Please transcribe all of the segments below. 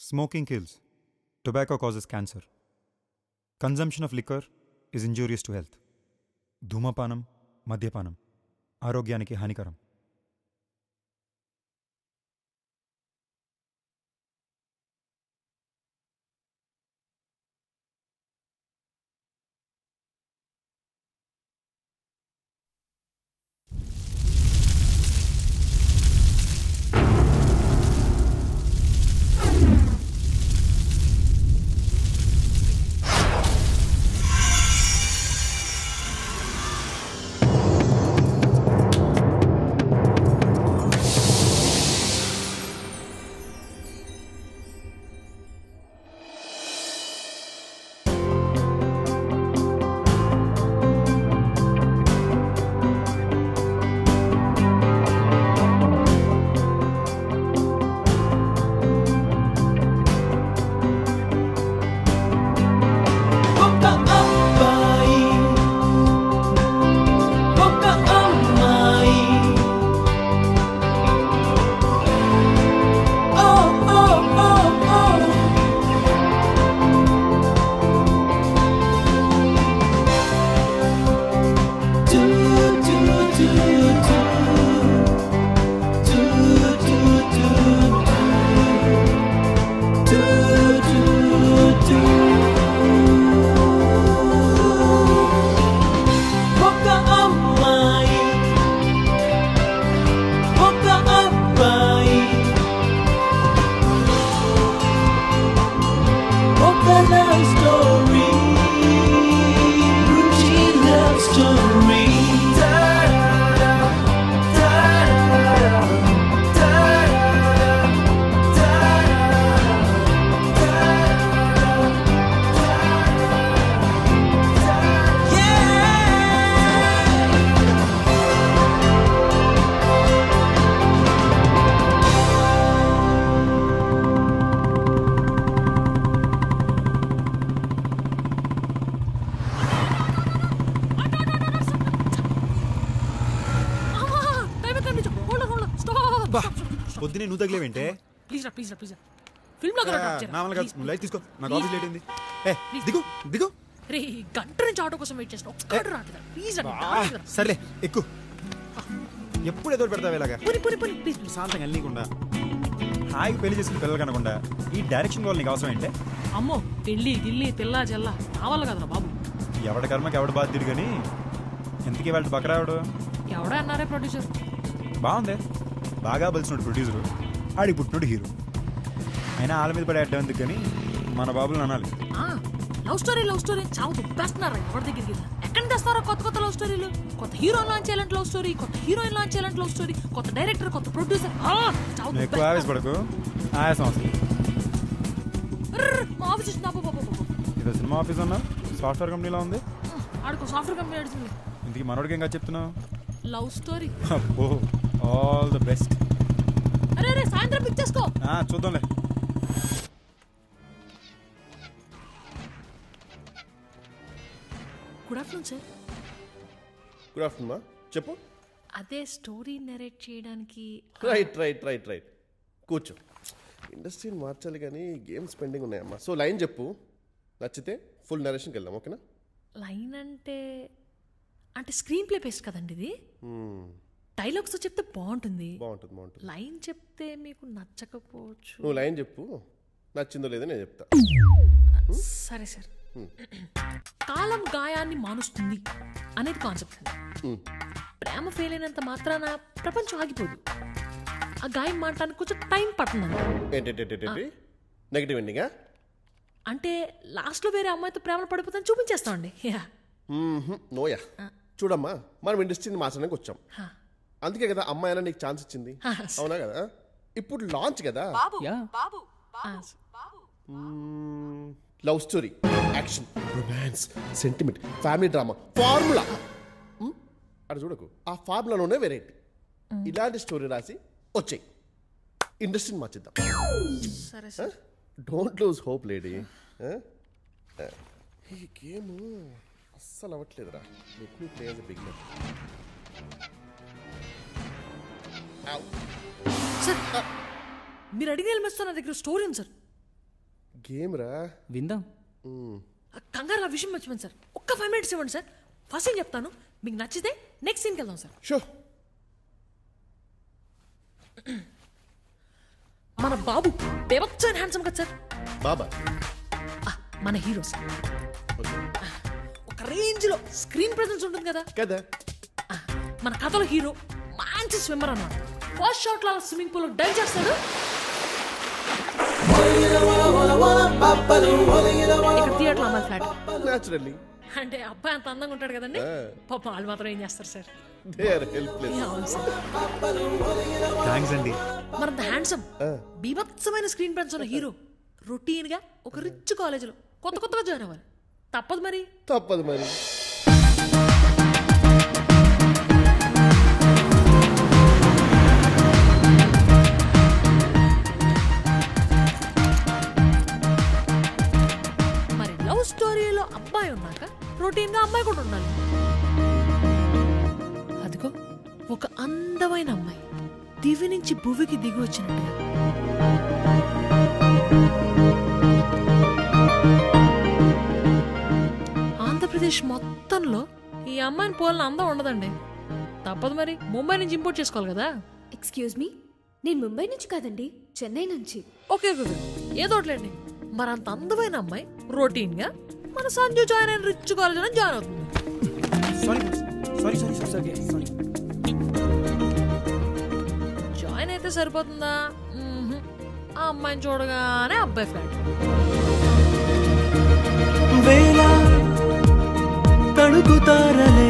Smoking kills. Tobacco causes cancer. Consumption of liquor is injurious to health. ధూమపానం మద్యపానం ఆరోగ్యానికి హానికరం ఒక అబ్బాయి ఒక అమ్మాయి ఓ ఓ ఓ ఓ టు టు టు టు టు టు టు టు టు ఒక అమ్మాయి ఒక అబ్బాయి ఒక లవ్ స్టోరీ రుచి లవ్ స్టోరీ Yeah! పొద్దునే నువ్వు తగిలేవేంటే ప్లీజ్ రా ప్లీజ్ రా ప్లీజ్ రా ఫిల్మ్ లో కూడా డ్రాప్ చేయరా నామలుగా Please, నువ్వు లైట్ తీసుకో నాకు Please. ఆఫీస్ లేట్ అయింది ఏ Please. దిగు దిగు రే ఈ గంట నుంచి ఆటో కోసం వెయిట్ చేసిన ఒక్కడు రాట్లేదు ప్లీజ్ రా ఆ, సర్లే ఎక్కు ఎప్పుడు ఎదురు పెడతావు ఇలాగా పుని పుని పుని ప్లీజ్ ప్లీజ్ శాంతంగా వెళ్ళనీకుండా హాయిగా పెళ్లి చేసుకుని పిల్లలు కనకుండా ఈ డైరెక్షన్ కావాలి నీకు అవసరం ఏంటే అమ్మో పెళ్ళి గిల్లి పిల్ల జల్ల నా వల్ల కదరా బాబు ఎవడి కర్మకి ఎవడు బాధ్యుడు కానీ ఎంతకీ వాళ్ళ బకరావుడు ఎవడా అన్నారే ప్రొడ్యూసర్ బాగుంది బాగా బలిసినోడు ప్రొడ్యూసరు ఆడికి పుట్టినోడు హీరో అయినా వాళ్ళ మీద పడే అడ్డం ఎందుకు కానీ మన బాబులను అనాలి లవ్ స్టోరీ లవ్ స్టోరీ చావు దుబ్బేస్తున్నారా ఎవరి దగ్గరికి వెళ్ళినా. ఎక్కడ తెస్తారో కొత్త కొత్త లవ్ స్టోరీలు కొత్త హీరో లాంచ్ చేయాలంటే లవ్ స్టోరీ కొత్త హీరోయిన్ లాంచ్ చేయాలంటే లవ్ స్టోరీ కొత్త డైరెక్టర్ కొత్త ప్రొడ్యూసర్ చావు నువ్వు ఎక్కువ ఆవేశపడకు ఆయాసం వస్తుంది ర్ర్, మా ఆఫీస్ వచ్చింది అబ్బో, అబ్బో, అబ్బో. ఇది సినిమా ఆఫీస్ అన్నా సాఫ్ట్వేర్ కంపెనీలో ఉంది ఆడికో సాఫ్ట్వేర్ కంపెనీ నడిచింది ఇంతకీ మనోడికి ఇంకా చెప్తున్నావు లవ్ స్టోరీ అబ్బో ఆల్ ద బెస్ట్ అరే అరే సాయంత్రం పిక్ చేసుకో చూద్దాంలే good afternoon sir good afternoon మా చెప్పు అదే స్టోరీ నెరేట్ చేయడానికి రైట్ రైట్ రైట్ రైట్ కూర్చో ఇండస్ట్రీని మార్చాలి కానీ గేమ్స్ పెండింగ్ ఉన్నాయమ్మా సో లైన్ చెప్పు నచ్చితే ఫుల్ నరేషన్కి వెళ్దాం ఓకేనా లైన్ అంటే అంటే స్క్రీన్ ప్లే పేస్ట్ కదండి ఇది డైలాగ్స్ చెప్తే బాగుంటుంది బాగుంటుంది బాగుంటుంది లైన్ చెప్తే మీకు నచ్చకపోవచ్చు నువ్వు లైన్ చెప్పు నచ్చిందో లేదో నేను చెప్తా సరే సార్ కాలం గాయాన్ని మానుస్తుంది అనేది కాన్సెప్ట్ అండి ప్రేమ ఫెయిల్ అయినంత మాత్రాన ప్రపంచం ఆగిపోదు ఆ గాయం మాట్లాడానికి కొంచెం టైం పడుతుందండి ఏంటంటే నెగిటివ్ ఎండింగా అంటే లాస్ట్లో వేరే అమ్మాయితో ప్రేమలో పడిపోతాను చూపించేస్తామండి యా నోయా చూడమ్మా మనం ఇండస్ట్రీని మార్చడానికి వచ్చాం హా. అందుకే కదా అమ్మాయి అయినా నీకు ఛాన్స్ ఇచ్చింది హా, అవునా కదా ఇప్పుడు లాంచ్ కదా ఆ, love story action romance sentiment family drama formula అక్కడ చూడకు ఆ ఫార్ములాలోనే వెరైటీ ఇలాంటి స్టోరీ రాసి వచ్చాయి ఇండస్ట్రీని మార్చిద్దాం సరే sir don't lose hope lady ఈ గేమ్ అస్సలు అవ్వట్లేదురా let me play as beginner sir మీరు అడిగిన ఎలిమెంట్స్తో నా దగ్గర స్టోరీ ఉంది సార్ గేమ్ రా విందాం ఆ కంగారు ఆ విషయం మర్చిపోయింది సార్ ఒక్క ఫైవ్ మినిట్స్ ఇవ్వండి సార్ ఫస్ట్ ఏం చెప్తాను మీకు నచ్చితే నెక్స్ట్ సీన్కి వెళ్దాం సార్ షో మన బాబు బేబచ్చని హ్యాండ్సమ్ కదా సార్ బాబా ఆ, మన హీరో సార్ ఆ, ఒక రేంజ్లో స్క్రీన్ ప్రెజెన్స్ ఉంటుంది కదా కదా ఆ, మన కథలో హీరో మంచి స్విమ్మర్ అన్నమాట ఫస్ట్ షాట్ లో స్విమ్మింగ్ పూల్ డైవ్ చేస్తాడు ఇక్కడ థియేటర్ అమ్మాయి ఫ్లాట్ న్యాచురల్లీ అంటే అబ్బాయి అంత అందంగా ఉంటాడు కదండి పాప వాళ్ళు మాత్రం ఏం చేస్తారు సార్ దే ఆర్ హెల్ప్లెస్ అవును సార్ థ్యాంక్స్ అండి మరంత హ్యాండ్సమ్ బీభత్సమైన స్క్రీన్ ప్రెన్స్ ఉన్న హీరో రొటీన్ గా ఒక రిచ్ కాలేజీలో కొత్త కొత్తగా జాయిన్ అవ్వాలి తప్పదు మరి తప్పదు మరి మరి లవ్ స్టోరీలో అబ్బాయి ఉన్నాక రొటీన్ గా అమ్మాయి కూడా ఉండాలి అదిగో ఒక అందమైన అమ్మాయి దివి నుంచి భువికి దిగి వచ్చినట్టుగా ఆంధ్రప్రదేశ్ మొత్తంలో ఈ అమ్మాయిని పోలిన అందం ఉండదండి తప్పదు మరి ముంబై నుంచి ఇంపోర్ట్ చేసుకోవాలి కదా ఎక్స్క్యూజ్ మీ నేను ముంబై నుంచి కాదండి చెన్నై నుంచి ఓకే ఓకే ఓకే. ఏదో ఒకటిలేండి మరి అంత అందమైన అమ్మాయి రొటీన్ గా మన సంజు జాయిన్ అయిన రిచ్ కాలేజ్ జాయిన్ అవుతుంది sorry sorry sorry sorry okay sorry join అయితే సరిపోతుందా మ్మ్హ్. ఆ అమ్మాయిని చూడగానే అబ్బాయి ఫ్లాట్ వేళ తడుకుతారలే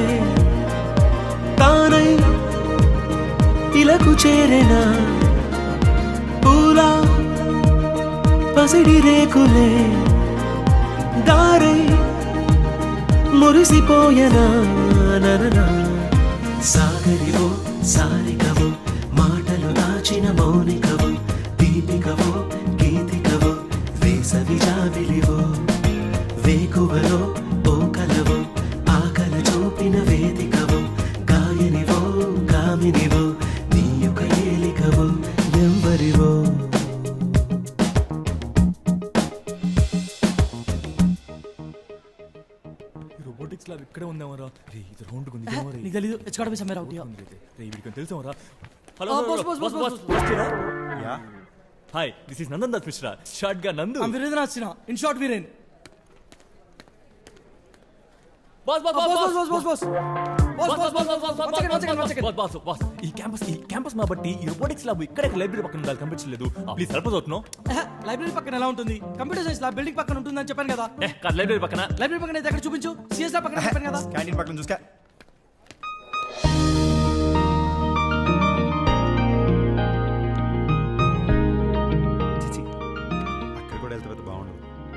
తానై ఇలకు చేరెనా పూల పసిడి రేకులే దారై మురిసిపోయనా నననా సాగరివో సారికవో మాటలు దాచిన మౌనికవో దీపికవో గీతికవో వేసవి జాబిలివో వేకువలో పోకలవో ఆకల చూపిన వేదికవో గాయనివో కామినివో నీయుక ఏలికవో ఎంవరివో రోబోటిక్స్ ల్యాబ్ ఇక్కడే ఉందేమరా రే ఇది రౌండ్ ఉంది నీకు తెలీదు ఎచ్చుకాడ పోయి సమ్మెరా ఒకటి రే వీడికి తెలుసామరా హలో ఆ, boss, boss, boss, boss, yeah hi this is Nandan Das Mishra short గా నందు I'm వీరేంద్ర వచ్చిన in short Viren boss boss boss boss boss boss boss boss boss boss boss boss one second one second boss boss boss ఈ campus ఈ campus మా బట్టి ఈ robotics lab ఇక్కడే library పక్కన ఉండాలి కనిపించలేదు ప్లీజ్ హెల్ప్ అవుతున్నావు లైబ్రరీ పక్కన ఎలా ఉంటుంది కంప్యూటర్ సైన్స్ ల్యాబ్ బిల్డింగ్ పక్కన ఉంటుందని చెప్పాను కదా ఏ కాదు లైబ్రరీ పక్కన లైబ్రరీ పక్కన అయితే ఎక్కడ చూపించు సిఎస్ ల్యాబ్ పక్కన చెప్పాను కదా క్యాంటీన్ పక్కన చూసుకా చిచి అక్కడ కూడా వెళ్తే పెద్ద బాగుండదు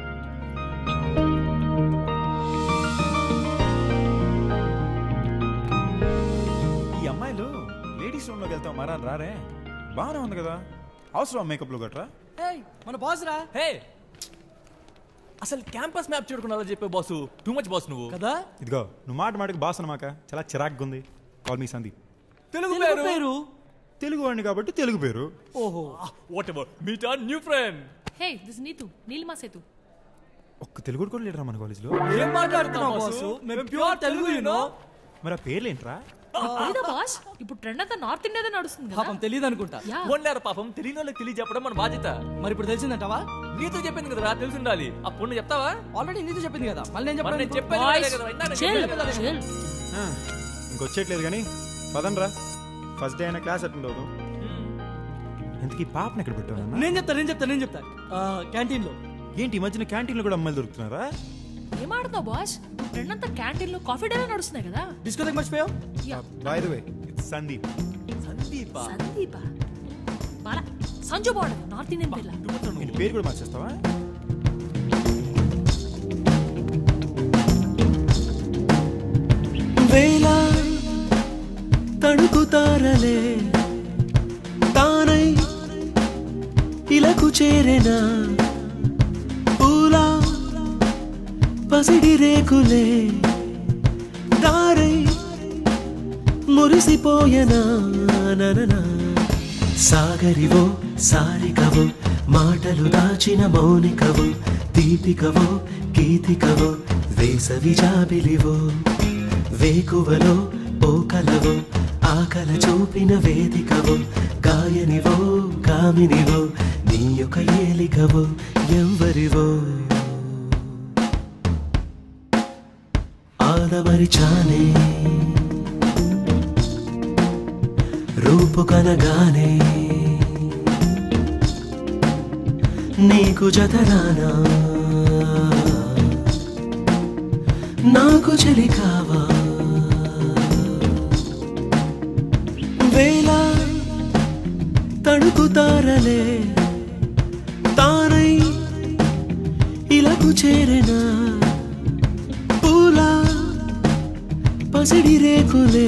ఈ అమ్మాయిలు లేడీస్ రూమ్లోకి వెళ్తాం మరా అని రారే బాగానే ఉంది కదా అవసరం మేకప్లో గట్రా ఏయ్ మన బాస్ రా హే అసలు క్యాంపస్ మ్యాప్ చూడకుండా అలా చెప్పే బాసు టూ మచ్ బాస్ నువ్వు కదా ఇదిగో నువ్వు మాట మాటకి బాస్ అనమాక చాలా చిరాగ్గా ఉంది కాల్ మీ సందీప్ తెలుగు తెలుగు పేరు పేరు తెలుగు వాడిని కాబట్టి తెలుగు పేరు ఓహో whatever meet our new friend hey this Neetu Neelima Sethu ఒక్క తెలుగు కూడా లేడరా మన కాలేజ్లో ఏం మాట్లాడుతున్నావు బాస్ మేము ప్యూర్ తెలుగు యూనో మరి ఆ పేర్లేంట్రా తెలీదా బాస్ ఇప్పుడు ట్రెండ్ అంతా నార్త్ ఇండియాదే నడుస్తుంది కదా పాపం తెలియదు అనుకుంటా యా వండారు పాపం తెలియని వాళ్ళకి తెలియజెప్పడం మన బాధ్యత మరి ఇప్పుడు తెలిసిందంటావా నీతో చెప్పింది కదరా తెలిసి ఉండాలి ఆ పొన్ను చెప్తావా ఆల్రెడీ నీతో చెప్పింది కదా మళ్ళీ నేను మరి నేను చెప్పాను చెప్పాను బాయ్స్ కదరా, ఇందాక నేను చిల్ చెప్పాను కదా. చిల్ ఆ, ఇంకొచ్చేయట్లేదు కానీ పదండ్రా ఫస్ట్ డే అయినా క్లాస్ అటెండ్ అవుతాం ఇంతకీ పాపను ఎక్కడ పెట్టావన్నా నేను చెప్తా నేను చెప్తా నేను చెప్తా క్యాంటీన్ లో ఏంటి ఈ మధ్యన క్యాంటీన్లో కూడా అమ్మాయిలు దొరుకుతున్నారా ఏం ఆడుతున్నావు బాస్ ఇప్పుడు ట్రెండ్ అంతా క్యాంటీన్ లో కాఫీ డేలో నడుస్తున్నాయి కదా డిస్కో దగ్గర మర్చిపోయావు yeah by the way it's Sandeep Sandeepa Sandeepa Bala Sanju బాగుండదు నార్త్ ఇండియన్ పిల్ల ఏంటి పేరు కూడా మార్చేస్తావా వేళ తడుకుతారలే తానై ఇలకు చేరెనా పూల పసిడి రేకులే దారై మురిసిపోయనా నననా సాగరివో సారికవో మాటలు దాచిన మౌనికవో దీపికవో గీతికవో వేసవి జాబిలివో వేకువలో ఓకలవో ఆకల చూపిన వేదికవో గాయనివో కామినివో నీ యొక్క ఏలికవో ఎవ్వరివో ఆదమరిచానే రూపు కనగానే నీకు జతరానా నాకు చెలి కావా వేళ తడుకుతారలే తానై ఇలకు చేరెనా పూల పసిడి రేకులే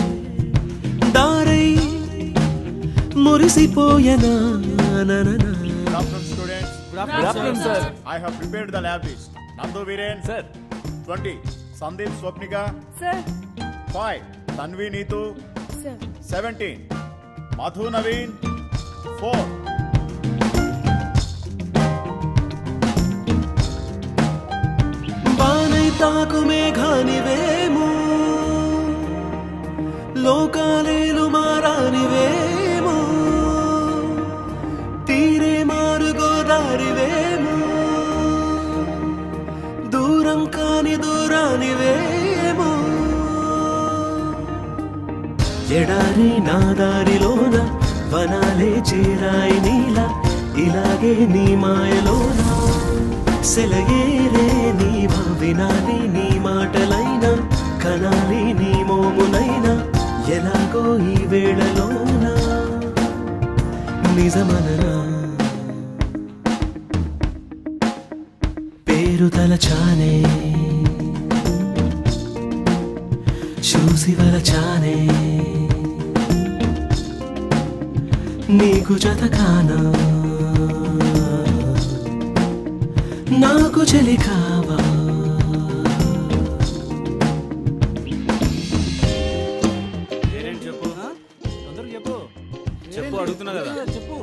దారై మురిసిపోయనా నననా Good afternoon, students. Good afternoon, sir. I have prepared the lab list. Nandu Viren, Sir. 20. Sandeep Swapnika, sir 5. Tanvi Neetu, sir 17. Madhu Naveen, 4. వానై తాకు మేఘానివేమో లోకాలేలు మారానివేమో తీరే మారు గోదారివేమో దూరం కాని దూరానివేమో ఎడారి నా దారిలోన వనాలే చేరాయి నీల ఇలాగే నీ మాయలోన సెలయేరే నీవా వినాలి నీ మాటలైనా కనాలి నీ మోమునైనా ఎలాగో ఈ వేళలోన నిజమననా పేరు తలచానే చూసి వలచానే నీకు జతకానా నాకు చెలి కావా చెప్పు తొందరగా చెప్పు చెప్పు అడుగుతున్నా కదా చెప్పు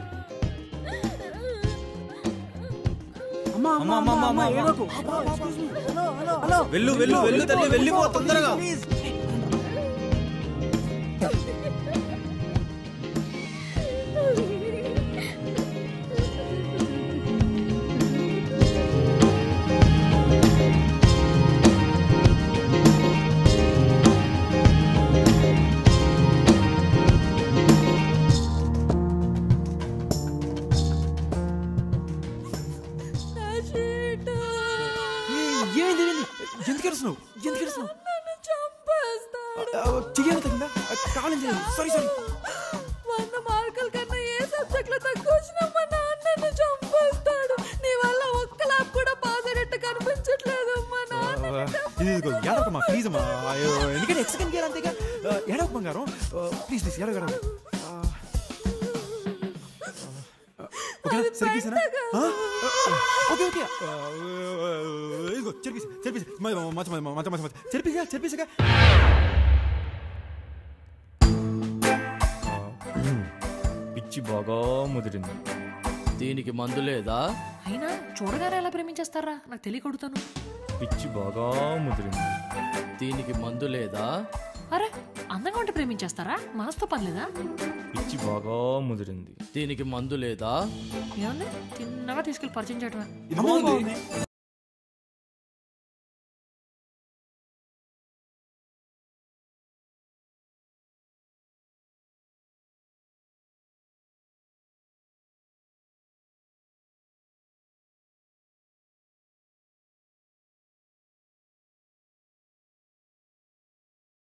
అమ్మా అమ్మా, అమ్మా, అమ్మా, అమ్మా, అమ్మా. ఏడవకు. హలో వెళ్ళు వెళ్ళు వెళ్ళు తల్లి వెళ్ళిపో తొందరగా ఏమైంది ఏమైంది ఎందుకు ఎడుస్తున్నావు ఎందుకు ఎడుస్తున్నావు చెయ్యాలి తగ్గిందా కావాలని చేయాలి సారీ సారీ వంద మార్కుల కన్నా ఏ సబ్జెక్ట్ లో తక్కువ వచ్చినా మా నాన్న నన్ను చంపేస్తాడు నీ వల్ల ఒక్క ల్యాబ్ కూడా పాస్ అయ్యేట్టు కనిపించట్లేదు మా నాన్న ఇది ఇదిగో ఏడవకమ్మా ప్లీజ్ అమ్మా అయ్యో, ఎందుకంటే ఎక్స్పెక్ట్ చేయాలి అంతేగా ఏడవక బంగారం ప్లీజ్ ప్లీజ్ ఏడవ ఏడవ ఓకేనా సరిగేసానా ఓకే ఓకే ఇదిగో చెరిపేసి చెరిపేసి మచ్చ మచ్చ మచ్చ మచ్చ చెరిపేసా చెరిపేసాగా పిచ్చి బాగా ముదిరింది దీనికి మందు లేదా అయినా చూడగానే ఎలా ప్రేమించేస్తారా నాకు తెలియకొడుతాను పిచ్చి బాగా ముదిరింది దీనికి మందు లేదా అరే అందంగా ఉంటే ప్రేమించేస్తారా మనసుతో పని లేదా పిచ్చి బాగా ముదిరింది దీనికి మందు లేదా ఏముంది తిన్నగా తీసుకెళ్ళి పరిచయం చేయటమే ఇది బాగుంది